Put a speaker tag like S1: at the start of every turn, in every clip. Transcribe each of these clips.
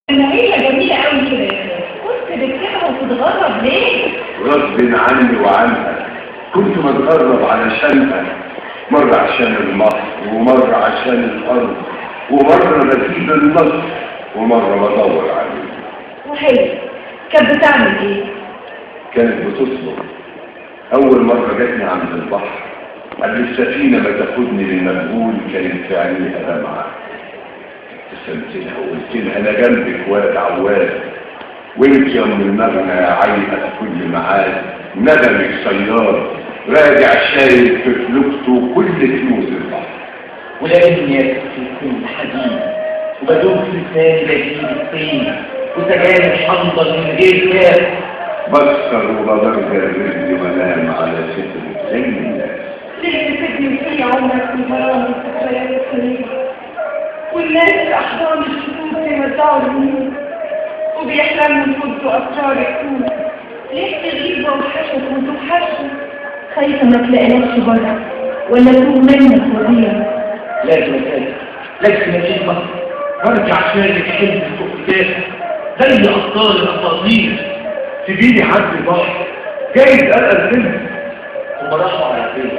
S1: النهاية جميلة قوي كده يا خالد كنت بتسيبها وتتغرب ليه؟
S2: غصب عني وعنها كنت متغرب علشانها مرة عشان المصر ومرة عشان الأرض ومرة بسيب النصر ومرة بدور عليه
S1: وهي كانت بتعمل ايه؟
S2: كانت بتصبر أول مرة جاتني عند البحر قبل السفينة ما تاخدني للمجهول كانت في عينيها دمعة ابتسمت لها وقلت لها أنا جنبك واد عواد وانت يا ام المغنى عايقة في كل معاد ندمك صياد راجع شايل في فلوكته كل كنوز البحر
S3: ولكن يكفي كل حديد وبدوم في لساني بجيب الطين وسجاير حنظل من غير كاف
S2: بكسر وببرجع رجلي وانام على صدرك زي الناس
S1: ليه تسيبني في عمرك في مرام الذكريات السليمة والناس في أحضان الشهود بيودعوا النور وبيحلموا يفضوا أسرار الكون ليه تغيب وحشك وتوحشك خايفة ما تلاقيناش بره ولا تروح منك وضيع
S3: لازم اسافر لازم اجيب مصر وارجع شارك حلم الفقدان زي ابطال الاساطير تجيني عند البحر جايز القى منه هم راحوا على البيت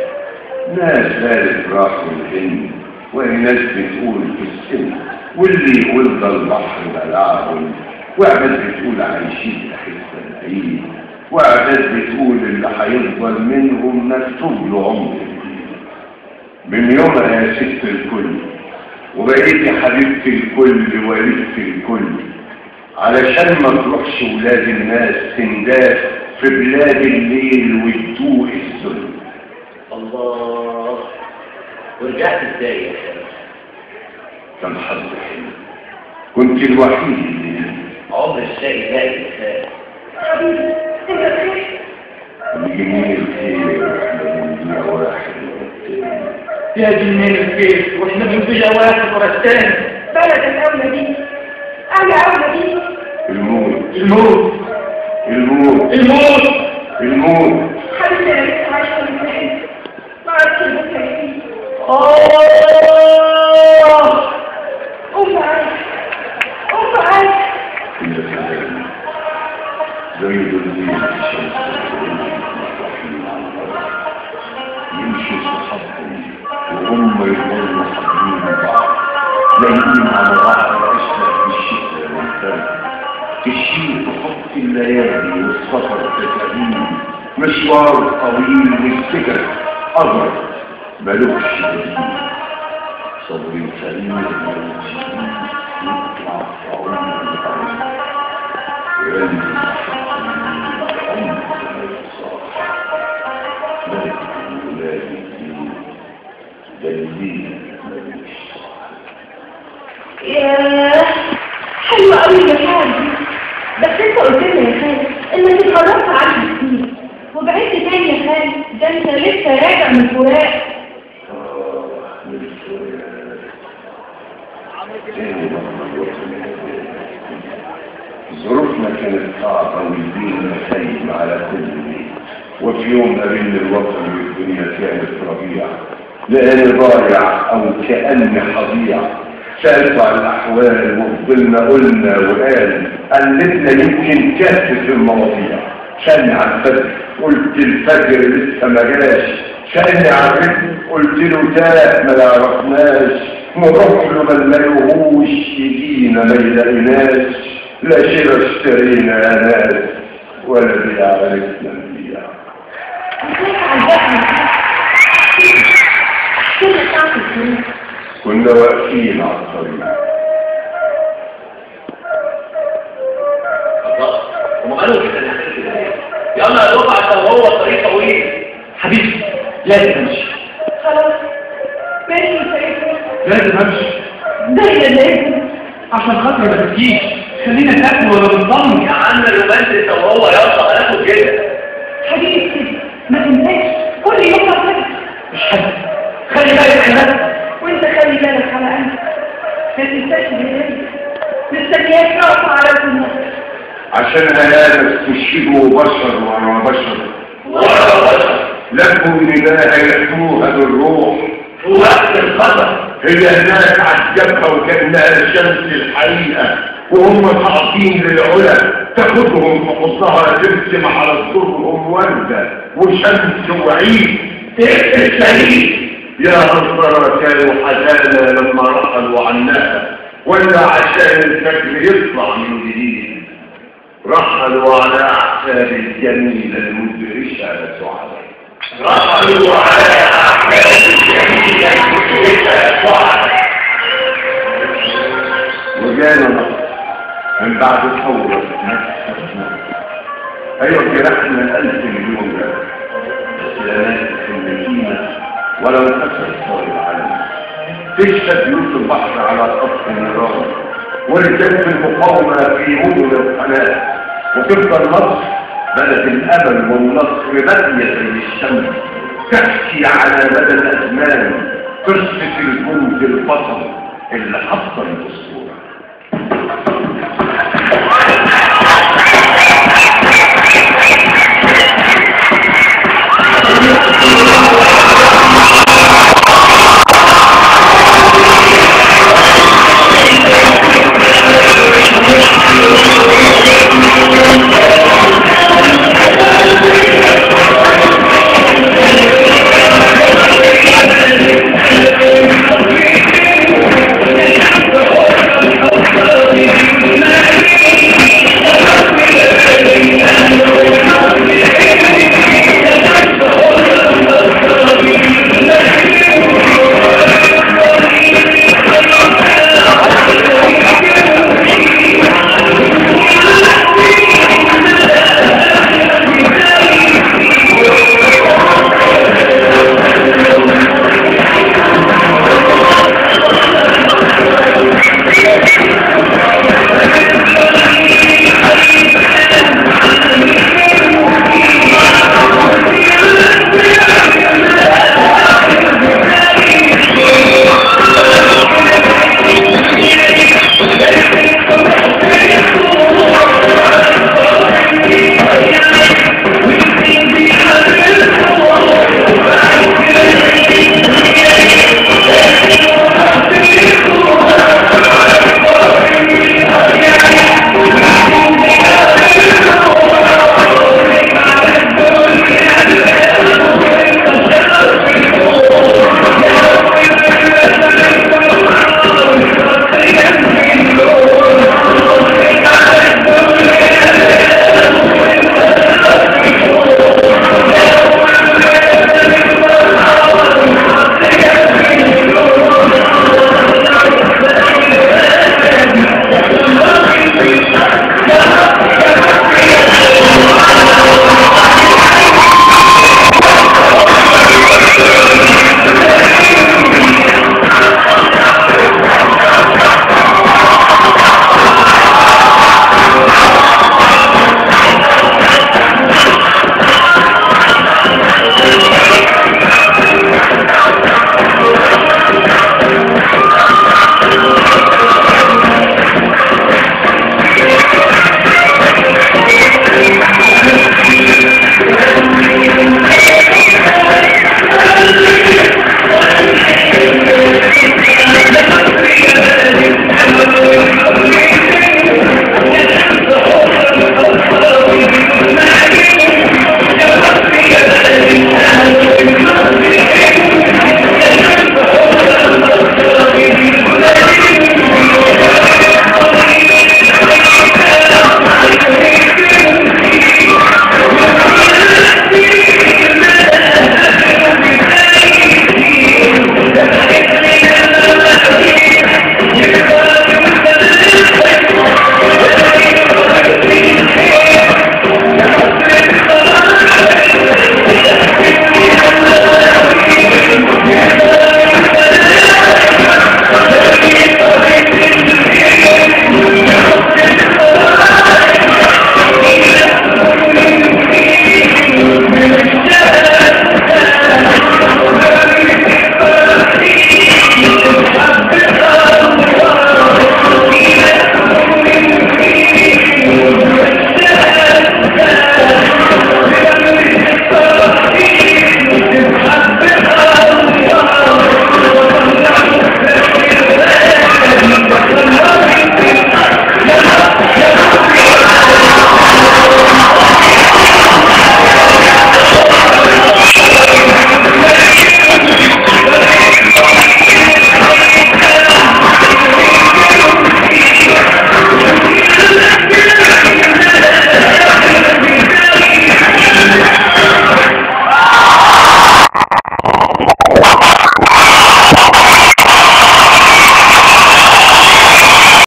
S2: ناس غالب راحوا الهند والناس بتقول في السن واللي يقول ده البحر بلعهم وعباد بتقول عايشين لحسن العيد وعباد بتقول اللي هيفضل منهم مكتوب له عمر جديد من يومها يا ست الكل وبقيت يا حبيبتي الكل والدت الكل علشان ما تروحش ولاد الناس تنداس في بلاد الليل وتدوق الذل
S3: الله ورجعت ازاي يا خالد
S2: كان حظ حلو كنت الوحيد اللي
S3: عمر الشقي لاقي يا خالد
S1: حبيبي انت بخير
S2: الجميل خير واحنا بنبيع واحد والتاني
S3: يا جنين الكيف واحنا بنبيع واحد ورا الثاني
S1: بلد الأولى دي أنا أولى دي
S2: الموت
S3: الموت
S2: الموت
S3: الموت
S2: الموت
S1: حبيبي أنا لسه عايشة من الحلم ما عرفتش بكرة ايه
S3: آه
S1: قوم معايا قوم معايا
S2: كل كلام زي الدين في الشمس مطرحين على الأرض يمشي صحابهم وهم يضلوا حاضرين بعض لايقين على بعض أشبه بالشتاء والبرد تشيل خط الليالي والسفر تكاليف مشوار طويل والسكر أبرد ملوش بديل صبر سليم ملوش يطلع في عمر الأرض يرنم عمر الصاح ملك الولاد الدين دليل ملوش صاح
S1: ياه حلوة قوي يا خالد بس انت قلت لي يا خالد انك اتخرجت عشر سنين وبعدت تاني يا خالد ده انت لسه راجع من الفراق
S2: ظروفنا كانت صعبة والدين خايم على كل بيت وفي يوم ما بين الوطن والدنيا كانت ربيع لأن ضايع أو كأن حضيع سألت عن الأحوال وفضلنا قلنا وقال قلتنا يمكن كهف في المواضيع سألني عن الفجر قلت الفجر لسه ما جاش سألني عن الرزق قلت له تاه ما يعرفناش نروح له ما نلاقيهوش يجينا ما يلاقيناش لا شراء اشترينا يا ناس ولا بيع عرفنا نبيع
S1: ازيك عجبني كل ساعة الفلوس
S2: كنا واقفين على الطريق
S3: الله هم قالوا كده يلا يا دفعة عشان هو الطريق طويل حبيبي لازم امشي
S1: خلاص ماشي سيدي
S3: لازم امشي
S1: دايما لازم
S3: عشان خاطر ما تجيش خلينا ناكل ولا بنطمن يا عم رومانسي انت وهو يلا هناكل كده
S1: حبيبي كده ما تنساش كل يوم هتفكر
S3: مش حد خلي بالك يا ناس
S1: وانت خلي بالك على قلبك ما تنساش بالليل مستنياك نقف على كل
S2: عشان هناس تشبه بشر وانا بشر
S3: ولا بشر
S2: لكم نداء يأتوها بالروح
S3: في وقت الخطر
S2: هي هناك عجبها وكأنها شمس الحقيقة وهم صاعدين للعلا تاخدهم في حصها ترسم على صدورهم وردة وشمس وعيد تقفل سليم يا هالصرا كانوا حزانة لما رحلوا عنها ولا عشان الفجر يطلع من جديد رحلوا على أحساب الجميلة المدهشة سعادة رحلوا على أحساب الجميلة المدهشة سعادة وجانا مصر من بعد ثورة أيوة جرحنا الألف مليون جرح بس لا ناسف النجيمة ولا انكسر صار العالم تشهد بيوت البحر على سطح النيران ورجال المقاومة في مدن القناة وتفضل مصر بلد الأمل والنصر بادية زي الشمس تحكي على مدى الأزمان قصة الجند البطل اللي حصل الأسطورة